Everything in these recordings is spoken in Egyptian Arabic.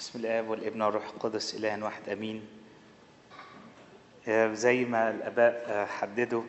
بسم الآب والابن والروح القدس إله واحد أمين آه، زي ما الآباء آه، حددوا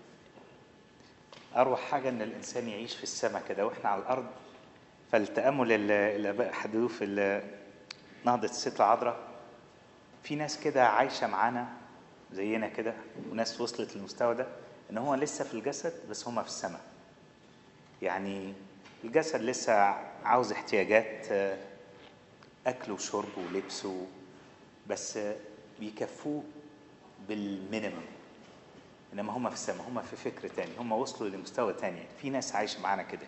أروح حاجة إن الإنسان يعيش في السماء كده وإحنا على الأرض فالتأمل اللي الآباء حددوه في ال- نهضة الست العذراء في ناس كده عايشة معانا زينا كده وناس وصلت للمستوى ده إن هو لسه في الجسد بس هما في السماء يعني الجسد لسه عاوز احتياجات آه، اكل وشرب ولبس و... بس بيكفوه بالمينيمم انما هم في السماء هم في فكر تاني هم وصلوا لمستوى تاني في ناس عايشه معانا كده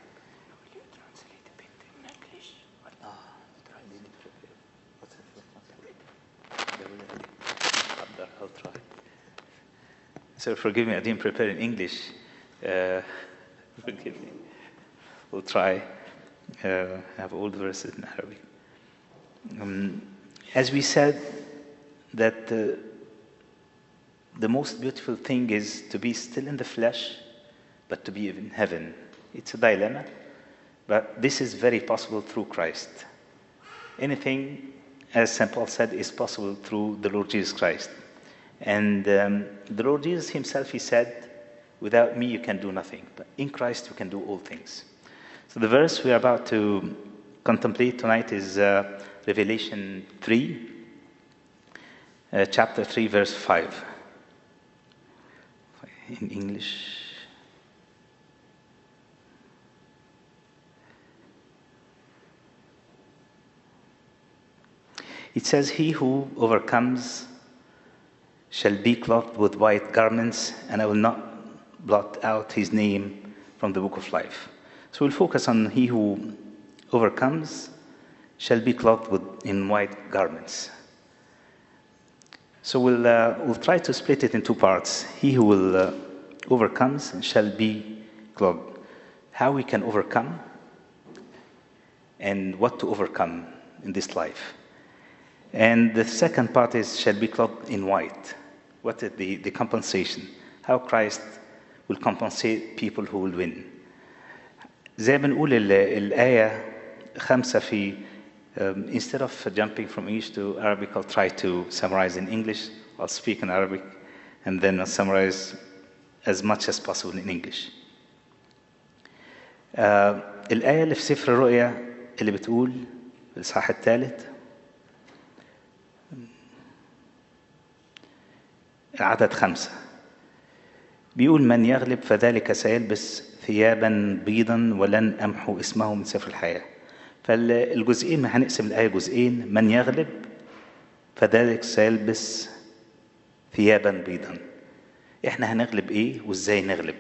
So forgive me, I didn't prepare in English. Uh, forgive me. We'll try. Uh, have all the verses in Arabic. Um, as we said, that uh, the most beautiful thing is to be still in the flesh, but to be in heaven. It's a dilemma, but this is very possible through Christ. Anything, as St. Paul said, is possible through the Lord Jesus Christ. And um, the Lord Jesus himself, he said, Without me you can do nothing, but in Christ you can do all things. So the verse we are about to contemplate tonight is uh, Revelation 3, uh, chapter 3, verse 5. In English. It says, He who overcomes shall be clothed with white garments, and I will not blot out his name from the book of life. So we'll focus on he who overcomes shall be clothed with, in white garments. So we'll, uh, we'll try to split it in two parts. He who will uh, overcomes shall be clothed. How we can overcome and what to overcome in this life. And the second part is shall be clothed in white. What is the, the compensation? How Christ will compensate people who will win. زي ما بنقول ال- الآية خمسة في um, instead of jumping from English to Arabic, I'll try to summarize in English. I'll speak in Arabic and then I'll summarize as much as possible in English. آه الآية اللي في سفر الرؤيا اللي بتقول في الإصحاح الثالث العدد خمسة بيقول من يغلب فذلك سيلبس ثيابا بيضا ولن أمحو اسمه من سفر الحياة فالجزئين ما هنقسم الآية جزئين من يغلب فذلك سيلبس ثيابا بيضا احنا هنغلب ايه وازاي نغلب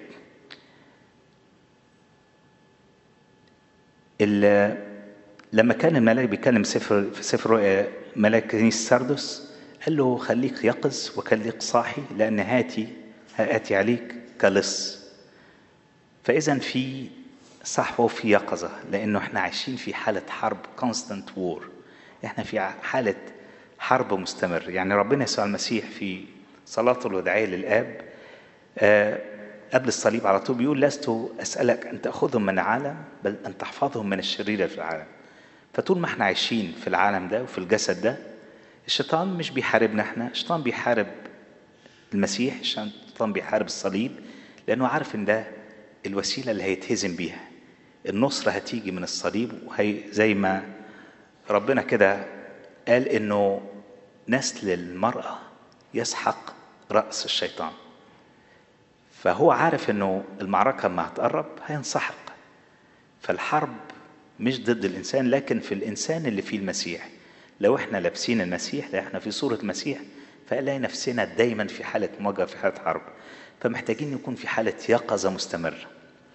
ال- لما كان الملاك بيتكلم سفر في سفر رؤيا ملاك كنيسة سردس قال له خليك يقظ وخليك صاحي لأن هاتي هآتي عليك كلص فإذا في صحوة وفي يقظة لأنه احنا عايشين في حالة حرب constant war احنا في حالة حرب مستمر يعني ربنا يسوع المسيح في صلاته الوداعية للآب آه، قبل الصليب على طول بيقول لست أسألك أن تأخذهم من العالم بل أن تحفظهم من الشرير في العالم فطول ما احنا عايشين في العالم ده وفي الجسد ده الشيطان مش بيحاربنا احنا الشيطان بيحارب المسيح الشيطان بيحارب الصليب لأنه عارف إن ده الوسيلة اللي هيتهزم بيها النصرة هتيجي من الصليب وهي زي ما ربنا كده قال إنه نسل المرأة يسحق رأس الشيطان فهو عارف إنه المعركة لما هتقرب هينسحق فالحرب مش ضد الإنسان لكن في الإنسان اللي فيه المسيح لو احنا لابسين المسيح لو احنا في صورة المسيح فنلاقي نفسنا دايما في حالة مواجهة في حالة حرب فمحتاجين نكون في حالة يقظة مستمرة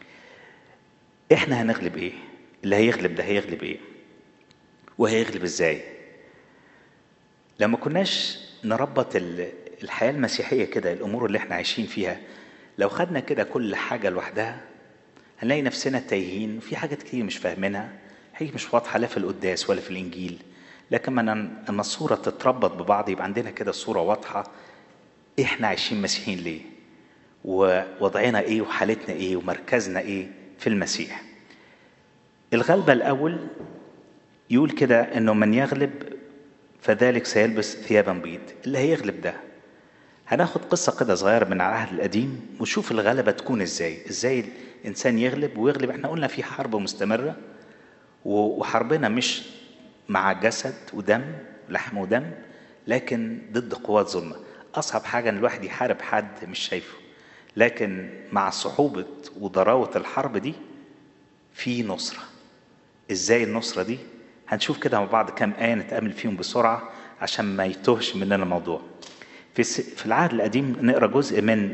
احنا هنغلب ايه اللي هيغلب ده هيغلب ايه وهيغلب ازاي لما كناش نربط ال- الحياة المسيحية كده الأمور اللي احنا عايشين فيها لو خدنا كده كل حاجة لوحدها هنلاقي نفسنا تايهين في حاجات كتير مش فاهمينها هي مش واضحة لا في القداس ولا في الإنجيل لكن لما أما الصورة تتربط ببعض يبقى عندنا كده صورة واضحة إحنا عايشين مسيحيين ليه ووضعنا إيه وحالتنا إيه ومركزنا إيه في المسيح الغلبة الأول يقول كده إنه من يغلب فذلك سيلبس ثيابا بيض اللي هيغلب ده هناخد قصة كده صغيرة من العهد القديم وشوف الغلبة تكون ازاي ازاي الإنسان يغلب ويغلب احنا قلنا في حرب مستمرة وحربنا مش مع جسد ودم لحم ودم لكن ضد قوات ظلمة أصعب حاجة إن الواحد يحارب حد مش شايفه لكن مع صعوبة وضراوة الحرب دي في نصرة ازاي النصرة دي هنشوف كده مع بعض كام آية نتأمل فيهم بسرعة عشان ما يتوهش مننا الموضوع في في العهد القديم نقرا جزء من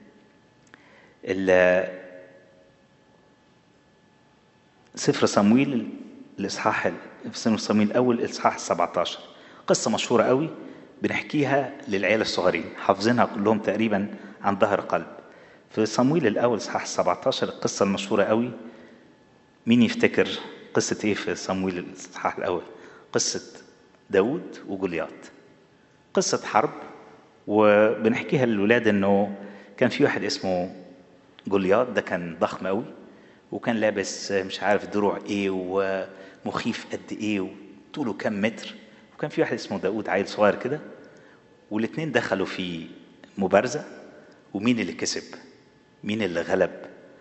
سفر صمويل الاصحاح في سفر صمويل الاول الاصحاح 17 قصه مشهوره قوي بنحكيها للعيال الصغيرين حافظينها كلهم تقريبا عن ظهر قلب في صمويل الاول اصحاح 17 القصه المشهوره قوي مين يفتكر قصه ايه في صمويل الاصحاح الاول قصه داود وجولياط قصه حرب وبنحكيها للولاد انه كان في واحد اسمه جولياط ده كان ضخم قوي وكان لابس مش عارف دروع ايه ومخيف قد ايه وطوله كام متر وكان في واحد اسمه داود عيل صغير كده والاتنين دخلوا في مبارزة ومين اللي كسب مين اللي غلب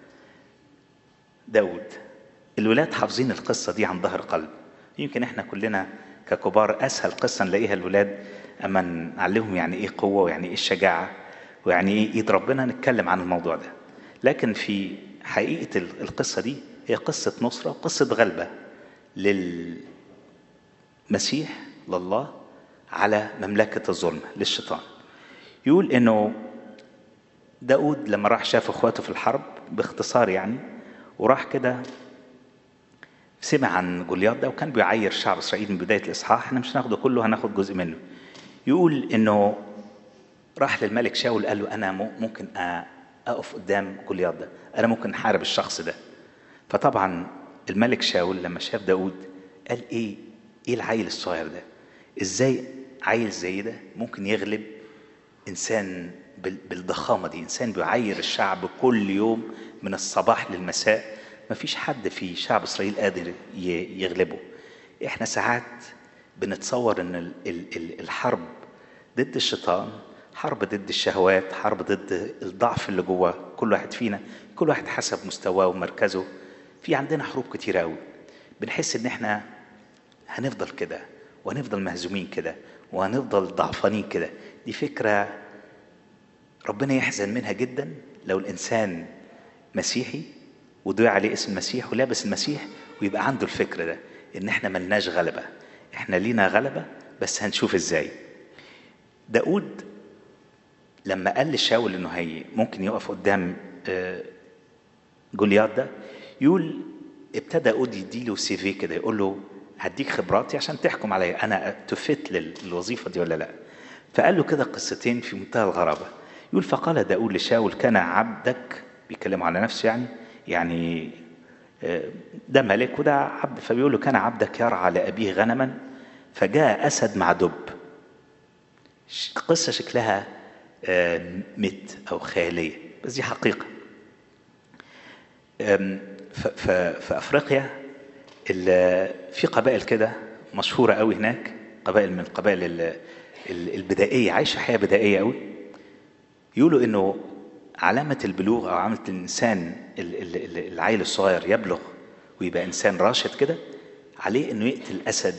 داود الولاد حافظين القصة دي عن ظهر قلب يمكن احنا كلنا ككبار اسهل قصة نلاقيها الولاد اما نعلمهم يعني ايه قوة ويعني ايه الشجاعة ويعني ايه ايد ربنا نتكلم عن الموضوع ده لكن في حقيقة القصة دي هي قصة نصرة وقصة غلبة للمسيح لله على مملكة الظلم للشيطان يقول انه داود لما راح شاف اخواته في الحرب باختصار يعني وراح كده سمع عن جولياط ده وكان بيعير شعب اسرائيل من بدايه الاصحاح احنا مش هناخده كله هناخد جزء منه يقول انه راح للملك شاول قال له انا ممكن اقف قدام جولياط ده انا ممكن احارب الشخص ده فطبعا الملك شاول لما شاف داود قال ايه ايه العيل الصغير ده ازاي عيل زي ده ممكن يغلب انسان بالضخامه دي انسان بيعير الشعب كل يوم من الصباح للمساء مفيش حد في شعب اسرائيل قادر يغلبه احنا ساعات بنتصور ان الحرب ضد الشيطان حرب ضد الشهوات حرب ضد الضعف اللي جوه كل واحد فينا كل واحد حسب مستواه ومركزه في عندنا حروب كتيرة قوي بنحس ان احنا هنفضل كده وهنفضل مهزومين كده وهنفضل ضعفانين كده دي فكرة ربنا يحزن منها جدا لو الإنسان مسيحي ودعي عليه اسم المسيح ولابس المسيح ويبقى عنده الفكر ده إن إحنا ملناش غلبة إحنا لينا غلبة بس هنشوف إزاي داود لما قال لشاول إنه هي ممكن يقف قدام جولياط ده يقول ابتدى داود يديله سي في كده يقول له هديك خبراتي عشان تحكم عليا انا تفت للوظيفه دي ولا لا فقال له كده قصتين في منتهى الغرابه يقول فقال داود لشاول كان عبدك بيتكلم على نفسه يعني يعني ده ملك وده عبد فبيقول له كان عبدك يرعى لأبيه غنما فجاء أسد مع دب قصة شكلها مت أو خيالية بس دي حقيقة في أفريقيا في قبائل كده مشهورة قوي هناك قبائل من القبائل البدائية عايشة حياة بدائية قوي يقولوا إنه علامة البلوغ أو علامة الإنسان العيل الصغير يبلغ ويبقى إنسان راشد كده عليه إنه يقتل أسد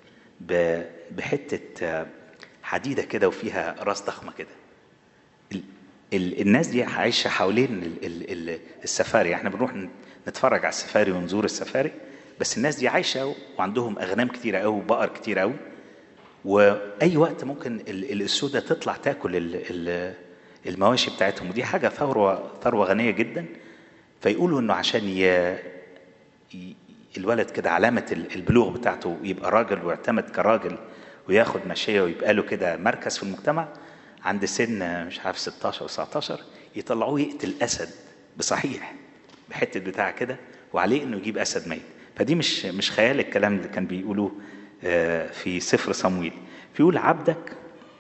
بحتة حديدة كده وفيها راس ضخمة كده الناس دي عايشة حوالين السفاري احنا بنروح نتفرج على السفاري ونزور السفاري بس الناس دي عايشة وعندهم أغنام كتيرة أوي وبقر كتيرة أوي وأي وقت ممكن الأسودة تطلع تاكل المواشي بتاعتهم ودي حاجة ثروة ثروة غنية جدا فيقولوا إنه عشان ي... الولد كده علامة البلوغ بتاعته يبقى راجل ويعتمد كراجل وياخد ماشية ويبقى له كده مركز في المجتمع عند سن مش عارف 16 أو 19 يطلعوه يقتل أسد بصحيح بحتة بتاع كده وعليه إنه يجيب أسد ميت فدي مش مش خيال الكلام اللي كان بيقولوه في سفر صمويل بيقول عبدك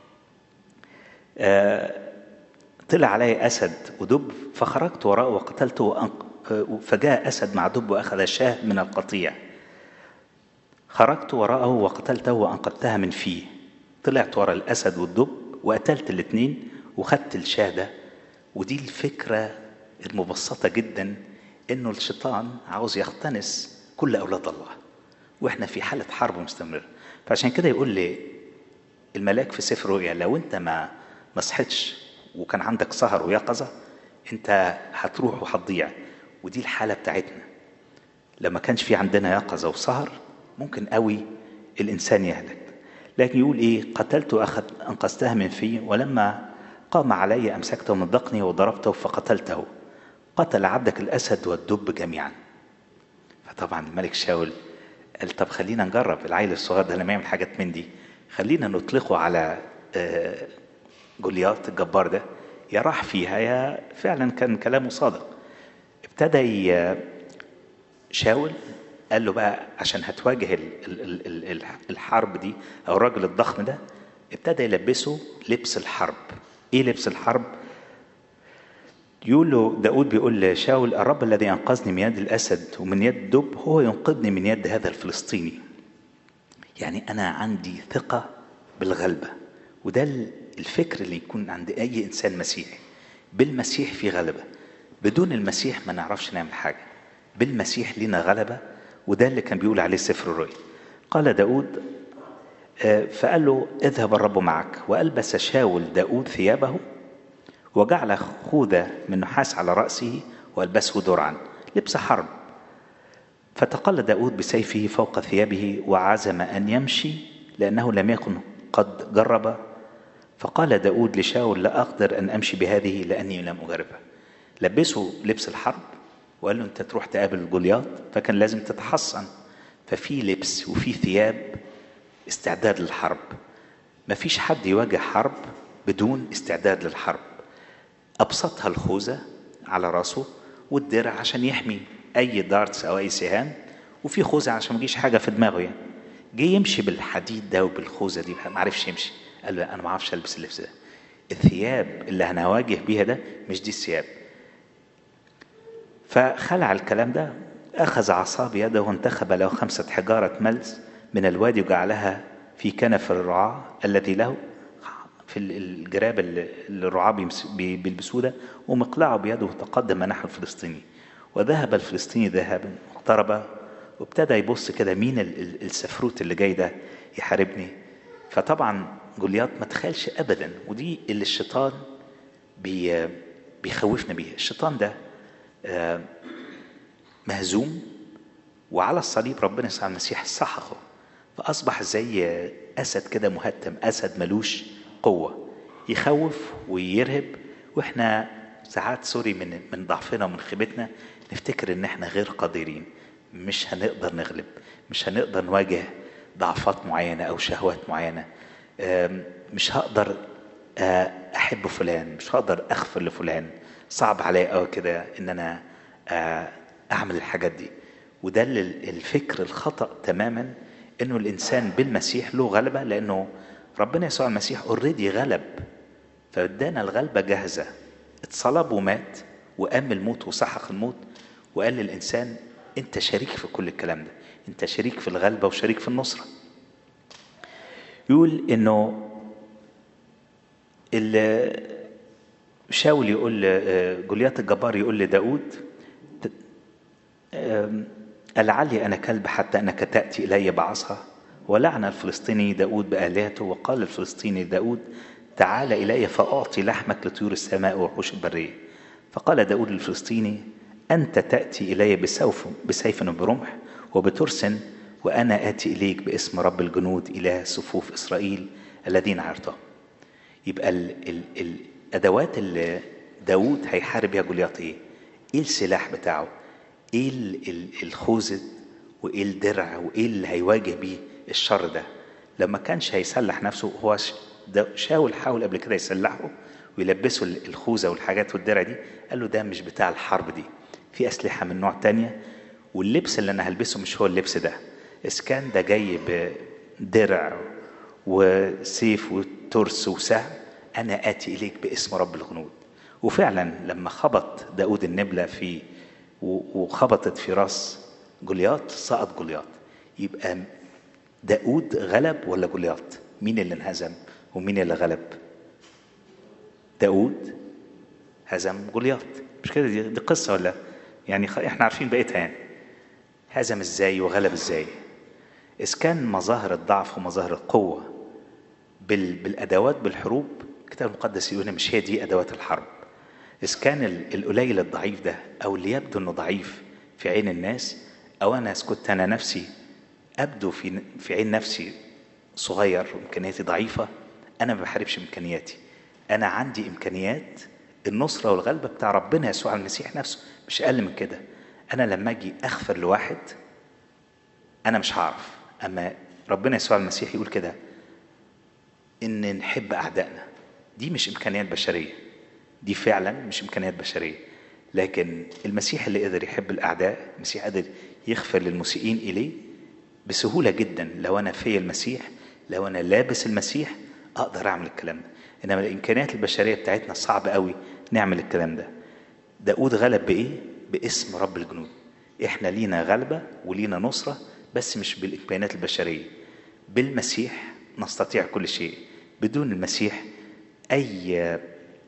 طلع علي أسد ودب فخرجت وراءه وقتلته فجاء أسد مع دب وأخذ شاه من القطيع خرجت وراءه وقتلته وأنقذتها من فيه طلعت ورا الأسد والدب وقتلت الاتنين وخدت الشهادة ودي الفكرة المبسطة جدا إنه الشيطان عاوز يختنس كل أولاد الله وإحنا في حالة حرب مستمرة فعشان كده يقول لي الملاك في سفر رؤيا لو أنت ما ما صحتش وكان عندك سهر ويقظة أنت هتروح وهتضيع ودي الحالة بتاعتنا لما كانش في عندنا يقظة وسهر ممكن قوي الإنسان يهلك لكن يقول إيه قتلت أخذ أنقذتها من في ولما قام علي أمسكته من ضقني وضربته فقتلته قتل عبدك الأسد والدب جميعا فطبعا الملك شاول قال طب خلينا نجرب العيل الصغير ده لما يعمل حاجات من دي خلينا نطلقه على جوليات الجبار ده يا راح فيها يا فعلا كان كلامه صادق ابتدى شاول قال له بقى عشان هتواجه الحرب دي او الراجل الضخم ده ابتدى يلبسه لبس الحرب ايه لبس الحرب يقول له داود بيقول لشاول الرب الذي انقذني من يد الاسد ومن يد الدب هو ينقذني من يد هذا الفلسطيني يعني انا عندي ثقه بالغلبه وده الفكر اللي يكون عند اي انسان مسيحي بالمسيح في غلبه بدون المسيح ما نعرفش نعمل حاجه بالمسيح لنا غلبه وده اللي كان بيقول عليه سفر الرؤيا قال داود فقال له اذهب الرب معك وألبس شاول داود ثيابه وجعل خوذة من نحاس على رأسه وألبسه درعا لبس حرب فتقل داود بسيفه فوق ثيابه وعزم أن يمشي لأنه لم يكن قد جرب فقال داود لشاول لا أقدر أن أمشي بهذه لأني لم أجربها لبسه لبس الحرب وقال له أنت تروح تقابل جولياط فكان لازم تتحصن ففي لبس وفي ثياب استعداد للحرب مفيش حد يواجه حرب بدون استعداد للحرب أبسطها الخوذة على راسه والدرع عشان يحمي أي دارتس أو أي سهام وفي خوذة عشان ما يجيش حاجة في دماغه يعني جه يمشي بالحديد ده وبالخوذة دي ما عرفش يمشي قال له أنا ما أعرفش ألبس اللبس ده الثياب اللي هنواجه بيها ده مش دي الثياب فخلع الكلام ده أخذ عصا بيده وانتخب له خمسة حجارة ملس من الوادي وجعلها في كنف الرعاة الذي له في الجراب اللي الرعاة بيلبسوه ده ومقلعه بيده وتقدم نحو الفلسطيني وذهب الفلسطيني ذهابا واقترب وابتدى يبص كده مين السفروت اللي جاي ده يحاربني فطبعا جولياط ما تخيلش ابدا ودي اللي الشيطان بي بيخوفنا بيها الشيطان ده مهزوم وعلى الصليب ربنا يسوع المسيح سحقه فأصبح زي أسد كده مهتم أسد ملوش قوة يخوف ويرهب وإحنا ساعات سوري من من ضعفنا ومن خيبتنا نفتكر إن إحنا غير قادرين مش هنقدر نغلب مش هنقدر نواجه ضعفات معينة أو شهوات معينة مش هقدر أحب فلان مش هقدر أغفر لفلان صعب عليا قوي كده إن أنا أعمل الحاجات دي وده الفكر الخطأ تماما انه الانسان بالمسيح له غلبه لانه ربنا يسوع المسيح اوريدي غلب فادانا الغلبه جاهزه اتصلب ومات وقام الموت وسحق الموت وقال للانسان انت شريك في كل الكلام ده انت شريك في الغلبه وشريك في النصره يقول انه شاول يقول جوليات الجبار يقول لداود ألعلي أنا كلب حتى أنك تأتي إلي بعصا ولعن الفلسطيني داود بآلهته وقال الفلسطيني داود تعال إلي فأعطي لحمك لطيور السماء ووحوش البرية فقال داود الفلسطيني أنت تأتي إلي بسوف بسيف وبرمح وبترس وأنا آتي إليك باسم رب الجنود إله صفوف إسرائيل الذين عرتهم يبقى ال ال الأدوات اللي داود هيحارب بيها جولياط إيه؟ إيه السلاح بتاعه؟ ايه الخوذة وايه الدرع وايه اللي هيواجه بيه الشر ده لما كانش هيسلح نفسه هو شاول حاول قبل كده يسلحه ويلبسه الخوذة والحاجات والدرع دي قال له ده مش بتاع الحرب دي في أسلحة من نوع تانية واللبس اللي أنا هلبسه مش هو اللبس ده إذا كان ده جاي بدرع وسيف وترس وسهم أنا آتي إليك باسم رب الجنود وفعلا لما خبط داود النبلة في وخبطت في راس جولياط سقط جولياط يبقى داود غلب ولا جولياط مين اللي انهزم ومين اللي غلب داود هزم جولياط مش كده دي, دي قصة ولا يعني خ- احنا عارفين بقيتها يعني هزم ازاي وغلب ازاي إذ كان مظاهر الضعف ومظاهر القوة بال... بالأدوات بالحروب الكتاب المقدس يقول مش هي دي أدوات الحرب إذ كان ال- القليل الضعيف ده أو اللي يبدو إنه ضعيف في عين الناس أو أنا كنت أنا نفسي أبدو في في عين نفسي صغير وإمكانياتي ضعيفة أنا ما بحاربش إمكانياتي أنا عندي إمكانيات النصرة والغلبة بتاع ربنا يسوع المسيح نفسه مش أقل من كده أنا لما أجي أغفر لواحد أنا مش هعرف أما ربنا يسوع المسيح يقول كده ان نحب اعدائنا دي مش امكانيات بشريه دي فعلا مش امكانيات بشريه لكن المسيح اللي قدر يحب الاعداء المسيح قدر يغفر للمسيئين اليه بسهوله جدا لو انا في المسيح لو انا لابس المسيح اقدر اعمل الكلام ده انما الامكانيات البشريه بتاعتنا صعب قوي نعمل الكلام ده داود غلب بايه باسم رب الجنود احنا لينا غلبه ولينا نصره بس مش بالامكانيات البشريه بالمسيح نستطيع كل شيء بدون المسيح اي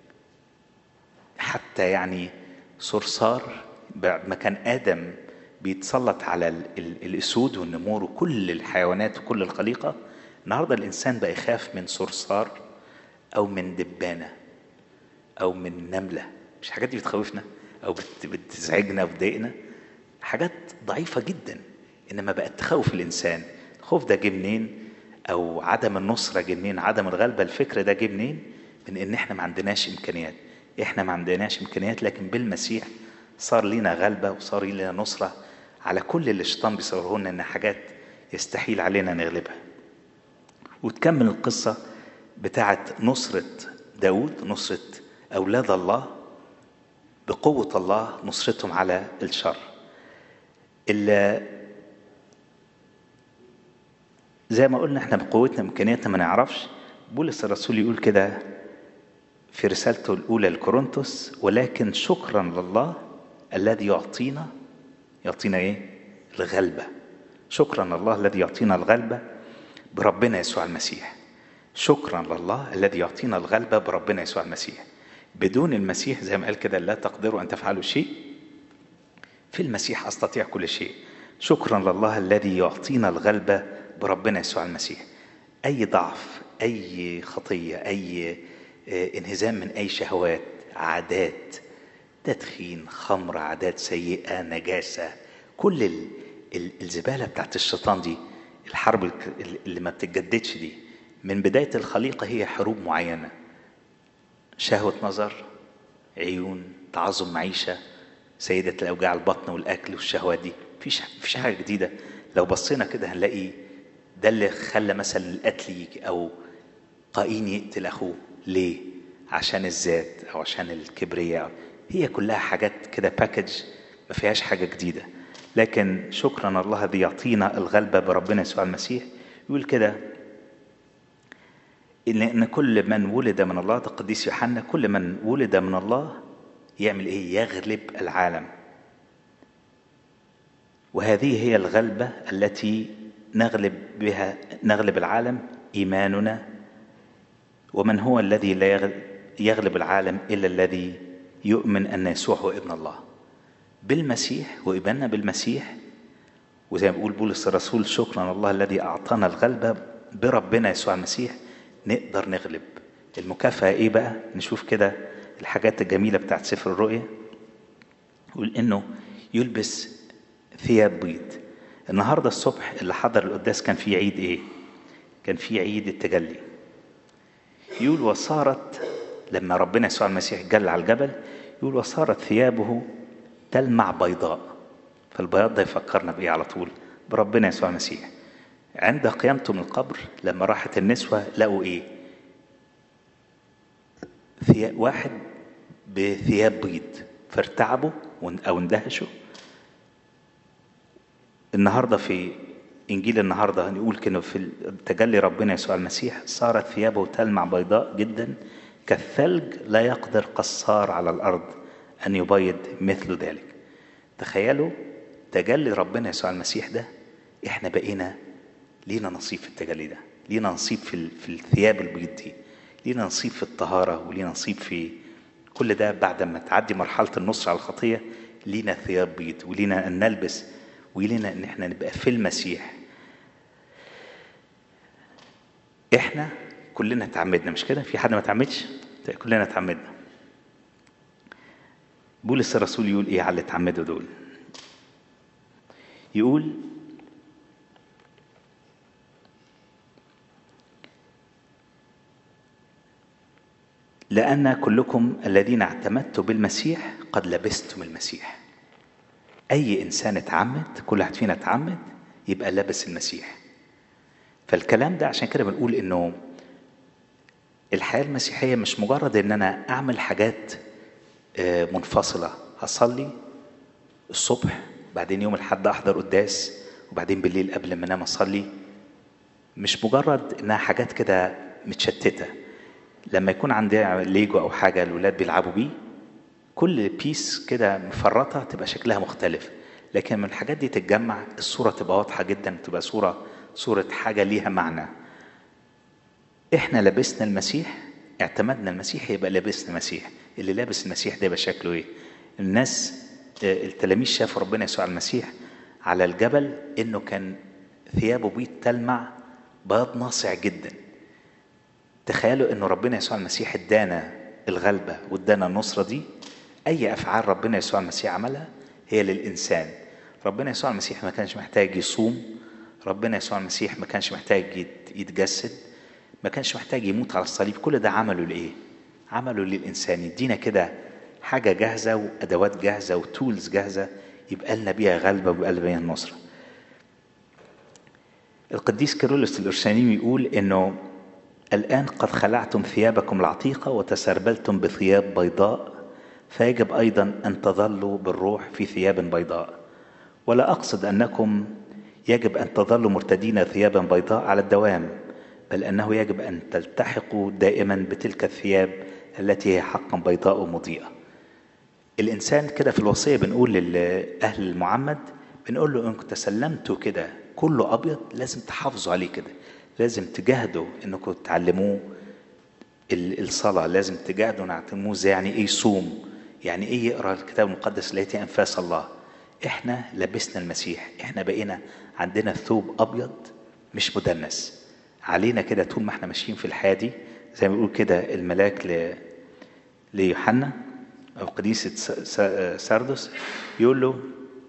حتى يعني صرصار بعد ما كان ادم بيتسلط على ال- ال- الاسود والنمور وكل الحيوانات وكل الخليقه النهارده الانسان بقى يخاف من صرصار او من دبانه او من نمله مش الحاجات دي بتخوفنا او بت- بتزعجنا او بتضايقنا حاجات ضعيفه جدا انما بقت تخوف الانسان الخوف ده جه منين او عدم النصره جه منين عدم الغلبه الفكر ده جه منين من ان احنا ما عندناش امكانيات احنا ما عندناش امكانيات لكن بالمسيح صار لينا غلبه وصار لينا نصره على كل اللي الشيطان بيصوره لنا ان حاجات يستحيل علينا نغلبها وتكمل القصة بتاعت نصرة داود نصرة أولاد الله بقوة الله نصرتهم على الشر اللي زي ما قلنا احنا بقوتنا بإمكانياتنا ما نعرفش بولس الرسول يقول كده في رسالته الأولى لكورنثوس ولكن شكرا لله الذي يعطينا يعطينا ايه؟ الغلبة شكرا لله الذي يعطينا الغلبة بربنا يسوع المسيح شكرا لله الذي يعطينا الغلبة بربنا يسوع المسيح بدون المسيح زي ما قال كده لا تقدروا أن تفعلوا شيء في المسيح أستطيع كل شيء شكرا لله الذي يعطينا الغلبة بربنا يسوع المسيح أي ضعف أي خطية أي آه، انهزام من أي شهوات عادات تدخين خمر عادات سيئة نجاسة كل ال- ال- الزبالة بتاعت الشيطان دي الحرب الك- اللي ما بتتجددش دي من بداية الخليقة هي حروب معينة شهوة نظر عيون تعظم معيشة سيدة الأوجاع البطن والأكل والشهوات دي مفيش مفيش حاجة جديدة لو بصينا كده هنلاقي ده اللي خلى مثلا القتل يجي أو قايين يقتل أخوه ليه؟ عشان الذات أو عشان الكبرياء هي كلها حاجات كده باكج ما فيهاش حاجة جديدة لكن شكرا الله الذي يعطينا الغلبة بربنا يسوع المسيح يقول كده إن إن كل من ولد من الله ده القديس يوحنا كل من ولد من الله يعمل إيه؟ يغلب العالم وهذه هي الغلبة التي نغلب بها نغلب العالم إيماننا ومن هو الذي لا يغ- يغلب العالم إلا الذي يؤمن أن يسوع هو ابن الله بالمسيح وإيماننا بالمسيح وزي ما بيقول بولس الرسول شكرا الله الذي أعطانا الغلبة بربنا يسوع المسيح نقدر نغلب المكافأة إيه بقى نشوف كده الحاجات الجميلة بتاعت سفر الرؤيا يقول إنه يلبس ثياب بيض النهاردة الصبح اللي حضر القداس كان في عيد إيه كان في عيد التجلي يقول وصارت لما ربنا يسوع المسيح جل على الجبل يقول وصارت ثيابه تلمع بيضاء فالبياض ده يفكرنا بإيه على طول بربنا يسوع المسيح عند قيامته من القبر لما راحت النسوة لقوا إيه ثياب واحد بثياب بيض فارتعبوا ون- أو اندهشوا النهارده في انجيل النهارده نقول كده في تجلي ربنا يسوع المسيح صارت ثيابه تلمع بيضاء جدا كالثلج لا يقدر قصار على الارض ان يبيض مثل ذلك تخيلوا تجلي ربنا يسوع المسيح ده احنا بقينا لينا نصيب في التجلي ده لينا نصيب في ال- في الثياب البيض دي لينا نصيب في الطهارة ولينا نصيب في كل ده بعد ما تعدي مرحلة النصر على الخطية لينا ثياب بيض ولينا أن نلبس ولينا أن احنا نبقى في المسيح احنا كلنا تعمدنا مش كده في حد ما تعمدش كلنا تعمدنا بولس الرسول يقول ايه على اللي اتعمدوا دول يقول لأن كلكم الذين اعتمدتوا بالمسيح قد لبستم المسيح أي إنسان اتعمد كل واحد فينا اتعمد يبقى لابس المسيح فالكلام ده عشان كده بنقول إنه الحياة المسيحية مش مجرد إن أنا أعمل حاجات آه، منفصلة أصلي الصبح بعدين يوم الحد أحضر قداس وبعدين بالليل قبل ما أنام أصلي مش مجرد إنها حاجات كده متشتتة لما يكون عندي ليجو أو حاجة الولاد بيلعبوا بيه كل بيس كده مفرطة تبقى شكلها مختلف لكن من الحاجات دي تتجمع الصورة تبقى واضحة جدا تبقى صورة صورة حاجة ليها معنى احنا لبسنا المسيح اعتمدنا المسيح يبقى لبسنا المسيح اللي لابس المسيح ده يبقى شكله ايه الناس آه، التلاميذ شافوا ربنا يسوع المسيح على الجبل انه كان ثيابه بيض تلمع بياض ناصع جدا تخيلوا انه ربنا يسوع المسيح ادانا الغلبة وادانا النصرة دي اي افعال ربنا يسوع المسيح عملها هي للانسان ربنا يسوع المسيح ما كانش محتاج يصوم ربنا يسوع المسيح ما كانش محتاج يت- يتجسد ما كانش محتاج يموت على الصليب كل ده عمله لايه عمله للانسان يدينا كده حاجة جاهزة وادوات جاهزة وتولز جاهزة يبقى لنا بيها غلبة ويبقى لنا بيها النصرة القديس كيرلس الأرسانيم يقول إنه الآن قد خلعتم ثيابكم العتيقة وتسربلتم بثياب بيضاء فيجب أيضا أن تظلوا بالروح في ثياب بيضاء ولا أقصد أنكم يجب أن تظلوا مرتدين ثيابا بيضاء على الدوام بل أنه يجب أن تلتحقوا دائما بتلك الثياب التي هي حقا بيضاء ومضيئة الإنسان كده في الوصية بنقول لأهل المعمد بنقول له إنكم تسلمتوا كده كله أبيض لازم تحافظوا عليه كده لازم تجاهدوا إنكم تعلموه ال- الصلاة لازم تجاهدوا نعلموه ازاي يعني إيه يصوم يعني إيه يقرأ الكتاب المقدس التي أنفاس الله إحنا لبسنا المسيح إحنا بقينا عندنا ثوب أبيض مش مدنس علينا كده طول ما إحنا ماشيين في الحياة دي زي ما بيقول كده الملاك ل... ليوحنا أو قديسة س- س- ساردس يقول له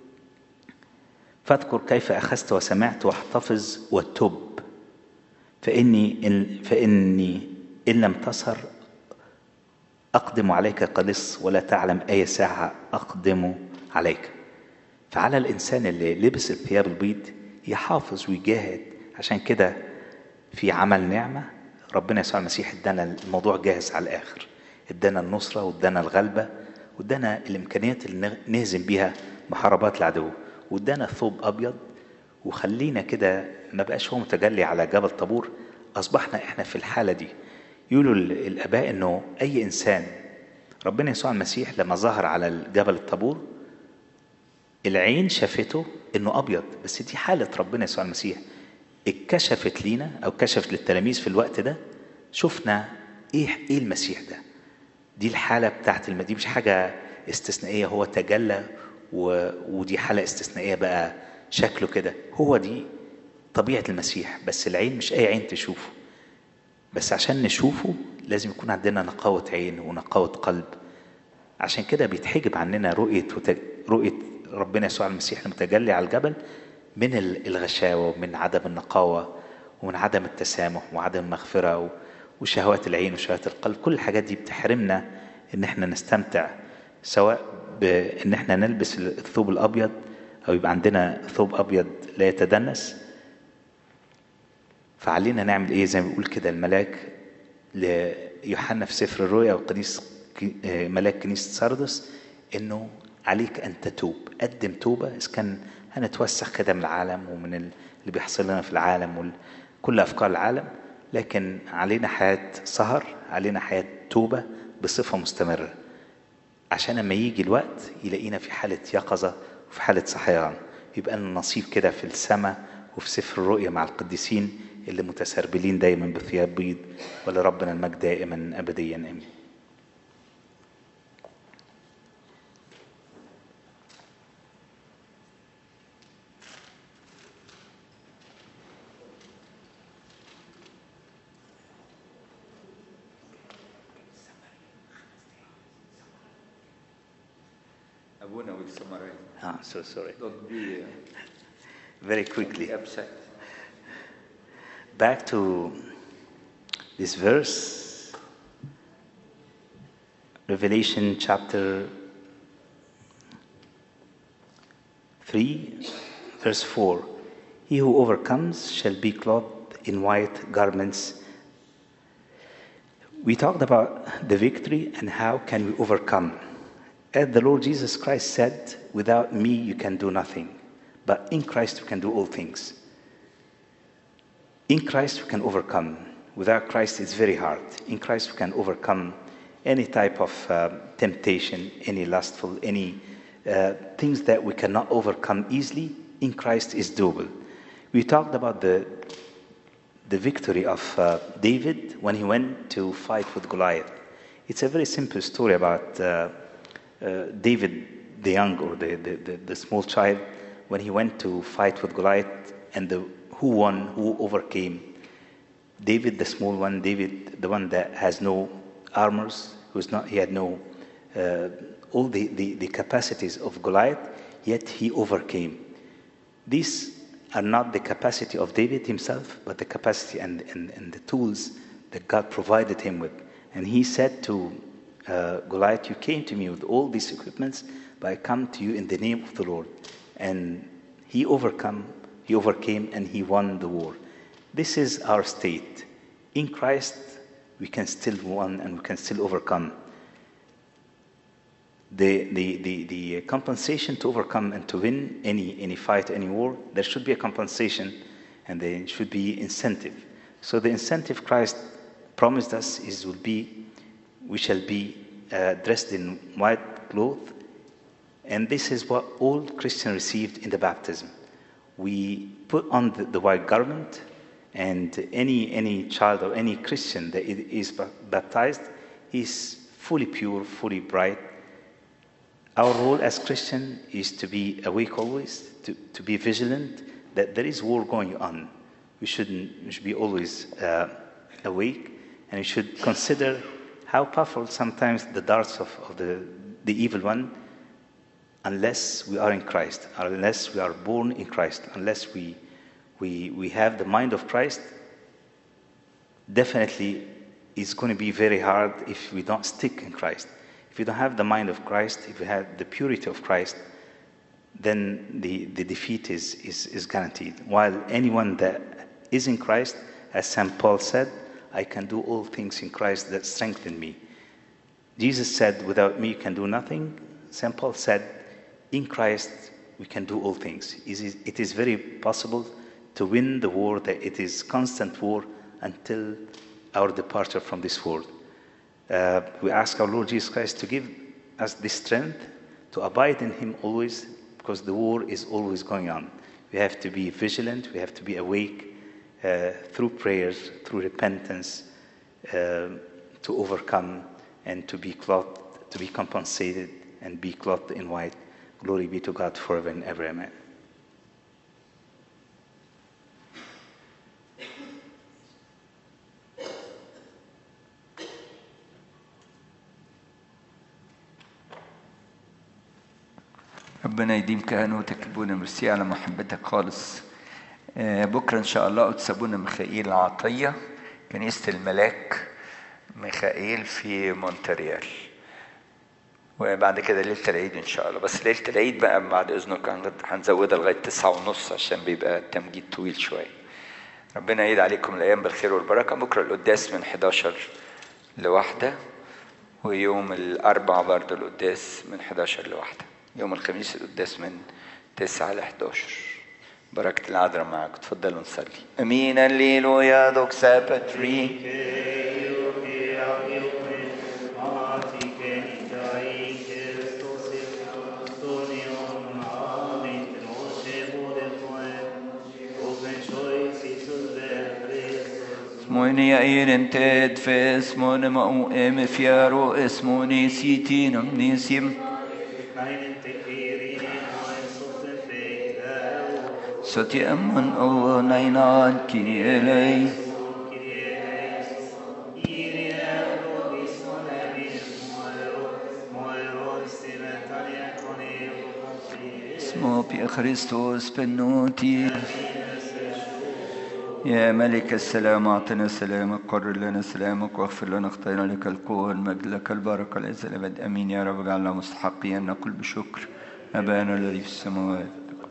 فاذكر كيف أخذت وسمعت واحتفظ وتب فإني إن فإني إن لم تصر أقدم عليك قلص ولا تعلم أي ساعة أقدم عليك فعلى الإنسان اللي لبس الثياب البيض يحافظ ويجاهد عشان كده في عمل نعمة ربنا يسوع المسيح ادانا الموضوع جاهز على الآخر ادانا النصرة وادانا الغلبة وادانا الإمكانيات اللي نهزم بيها محاربات العدو وادانا ثوب أبيض وخلينا كده ما بقاش هو متجلي على جبل طابور أصبحنا إحنا في الحالة دي يقولوا ال- الآباء إنه أي إنسان ربنا يسوع المسيح لما ظهر على الجبل الطابور العين شافته انه ابيض بس دي حاله ربنا يسوع المسيح اتكشفت لينا او كشفت للتلاميذ في الوقت ده شفنا ايه ايه المسيح ده دي الحاله بتاعت الم... دي مش حاجه استثنائيه هو تجلى و... ودي حاله استثنائيه بقى شكله كده هو دي طبيعه المسيح بس العين مش اي عين تشوفه بس عشان نشوفه لازم يكون عندنا نقاوه عين ونقاوه قلب عشان كده بيتحجب عننا رؤية وت... رؤية ربنا يسوع المسيح المتجلي على الجبل من ال- الغشاوة ومن عدم النقاوة ومن عدم التسامح وعدم المغفرة و... وشهوات العين وشهوات القلب كل الحاجات دي بتحرمنا ان احنا نستمتع سواء بان احنا نلبس الثوب الابيض او يبقى عندنا ثوب ابيض لا يتدنس فعلينا نعمل ايه زي ما بيقول كده الملاك ليوحنا في سفر الرؤيا والقديس ك- آه، ملاك كنيسة ساردس انه عليك ان تتوب قدم توبة اذا كان هنتوسخ كده من العالم ومن ال- اللي بيحصل لنا في العالم وكل افكار العالم لكن علينا حياة سهر علينا حياة توبة بصفة مستمرة عشان لما يجي الوقت يلاقينا في حالة يقظة وفي حالة صحيان يبقى لنا نصيب كده في السماء وفي سفر الرؤيا مع القديسين اللي متسربلين دايما بثياب بيض ولربنا المجد دائما ابديا امين Abuna will summarize. Ah, so sorry. Don't be, uh, Very be quickly. upset. Back to this verse, Revelation chapter 3, verse 4. He who overcomes shall be clothed in white garments. We talked about the victory and how can we overcome. As the Lord Jesus Christ said, without me you can do nothing, but in Christ we can do all things. In Christ, we can overcome. Without Christ, it's very hard. In Christ, we can overcome any type of uh, temptation, any lustful, any uh, things that we cannot overcome easily. In Christ is doable. We talked about the the victory of uh, David when he went to fight with Goliath. It's a very simple story about uh, uh, David, the young or the, the, the, the small child, when he went to fight with Goliath and the, who won, who overcame. David, the small one, David, the one that has no armors, who's not, he had no, uh, all the, the, the capacities of Goliath, yet he overcame. These are not the capacity of David himself, but the capacity and, and, and the tools that God provided him with. And he said to uh, Goliath, You came to me with all these equipments, but I come to you in the name of the Lord. And he overcome, he overcame, and he won the war. This is our state. In Christ, we can still win and we can still overcome. The, the, the, the compensation to overcome and to win any, any fight, any war, there should be a compensation and there should be incentive. So the incentive Christ promised us is will be we shall be uh, dressed in white cloth, and this is what all Christians received in the baptism. We put on the, the white garment, and any any child or any Christian that i- is ba- baptized is fully pure, fully bright. Our role as Christian is to be awake always, to, to be vigilant that there is war going on. We shouldn't we should be always uh, awake, and we should consider how powerful sometimes the darts of, of the, the evil one, unless we are in Christ, unless we are born in Christ, unless we, we, we have the mind of Christ, definitely it's going to be very hard if we don't stick in Christ. If you don't have the mind of Christ, if you have the purity of Christ, then the, the defeat is, is, is guaranteed. While anyone that is in Christ, as St. Paul said, I can do all things in Christ that strengthen me. Jesus said, Without me you can do nothing. St. Paul said, In Christ we can do all things. It is, it is very possible to win the war, that it is constant war until our departure from this world. Uh, we ask our Lord Jesus Christ to give us the strength to abide in Him always, because the war is always going on. We have to be vigilant, we have to be awake uh, through prayers, through repentance, uh, to overcome and to be clothed, to be compensated and be clothed in white. Glory be to God forever and ever. Amen. ربنا يديم كهنوتك ابونا ميرسي على محبتك خالص آه، بكره ان شاء الله قدس ابونا ميخائيل العطيه كنيسه الملاك ميخائيل في مونتريال وبعد كده ليله العيد ان شاء الله بس ليله العيد بقى بعد اذنك هن- هنزودها لغايه تسعة ونص عشان بيبقى التمجيد طويل شويه ربنا يعيد عليكم الايام بالخير والبركه بكره القداس من 11 لواحده ويوم الأربعاء برضه القداس من 11 لواحدة يوم الخميس القداس من 9 ل 11 بركة العذراء معاك تفضلوا نصلي أمين الليل يا دوك سابتري Amen. اسموني ايرن تد في اسمون مو ام فيارو اسموني سيتين نيسيم سوتي امن او نينان كيني الي اسمه بي خريستوس بنوتي يا ملك السلام اعطنا سلامك قرر لنا سلامك واغفر لنا خطايانا لك القوة المجد لك البركة العز الابد امين يا رب اجعلنا مستحقين ان نقول بشكر ابانا الذي في السماوات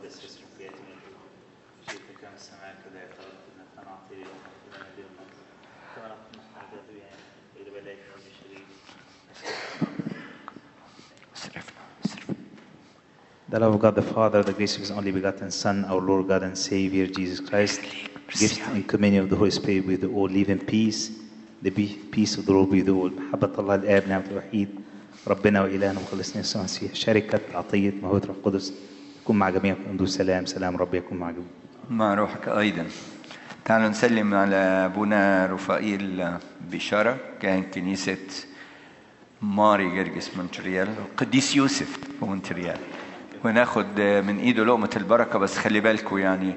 اسرفنا اسرفنا The love of God the Father, the grace of His only begotten Son, our Lord God and Savior Jesus Christ, gift and communion of the Holy Spirit with you all. Live in peace. The be- peace of the Lord with you all. محبة الله الآب نعمة الوحيد ربنا وإلهنا ومخلصنا يسوع المسيح شركة عطية موهبة الروح القدس يكون مع جميعكم انظروا سلام سلام رب يكون مع جميعكم مع روحك أيضا تعالوا نسلم على أبونا رفائيل بشارة كان كنيسة ماري جرجس مونتريال القديس يوسف في مونتريال وناخد من ايده لقمة البركة بس خلي بالكوا يعني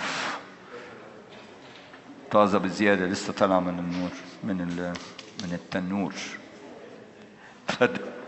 طازة بزيادة لسه طالعة من النور من ال- من التنور اتفضل